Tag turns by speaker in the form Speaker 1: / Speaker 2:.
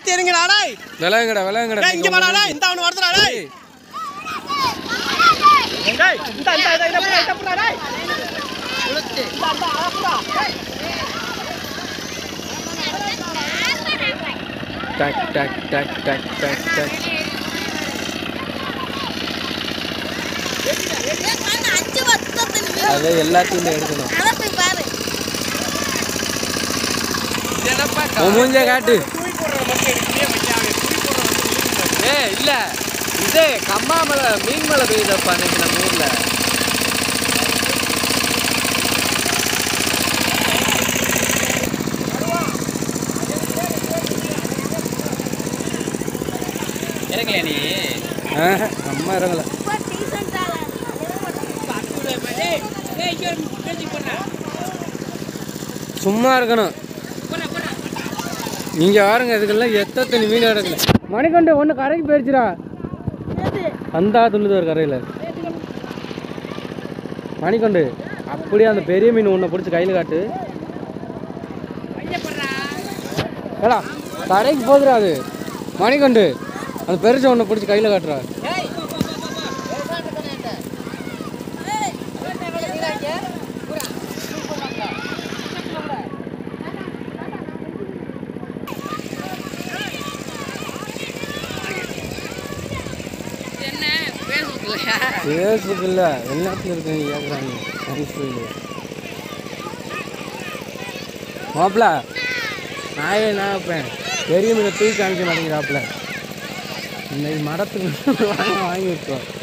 Speaker 1: பாத்து இறங்குடா டேய்
Speaker 2: விளையாங்கடா விளையாங்கடா
Speaker 1: டேய் இங்க வாடா டேய் இந்த அவன வருதுடா டேய் டேய் இந்த இந்த இந்த இந்த புடா இந்த புடா டேய் உளுத்து இந்த இந்த ஆப்புடா
Speaker 2: டக் டக் டக் டக் டக் டக்
Speaker 3: அஞ்சு வருஷத்துல
Speaker 2: அதை எல்லாத்தையும் எடுக்கணும்
Speaker 3: அதை போய் பாரு
Speaker 2: உன் மூஞ்ச காட்டு ஏ இல்ல இது கம்மாமலை மீன் மலை பெய்யுதப்பா இன்னைக்கு நம்ம ஊர்ல
Speaker 1: இறங்கலையா நீ
Speaker 2: ஆஹ், நம்ம இறங்கல
Speaker 3: இப்போ டீசெண்டாக
Speaker 2: சும்மா இருக்கணும் நீங்க பாருங்க இதுக்கெல்லாம் எத்தனை மீன் கிடக்குல மணிக்கொண்டு ஒன்று கரைக்கு போயிடுச்சுடா அந்த துள்ளுது ஒரு கரையில் மணிக்கொண்டு அப்படியே அந்த பெரிய மீன் ஒன்றை பிடிச்சி கையில் காட்டு ஏடா கரைக்கு போகுதுடா அது மணிக்கொண்டு அந்த பெருச ஒன்றை பிடிச்சி கையில் காட்டுறா ஃபேஸ்புக் இல்லை எல்லாத்துல இருக்குங்க கேட்குறாங்க ஃபேஸ்புக்கில் மாப்பிள நாயே நான் வைப்பேன் பெரிய மீனை தூக்கி காமிக்க மாட்டேங்கிறாப்புல இன்னைக்கு மடத்துக்கு வாங்க வாங்கி விட்டோம்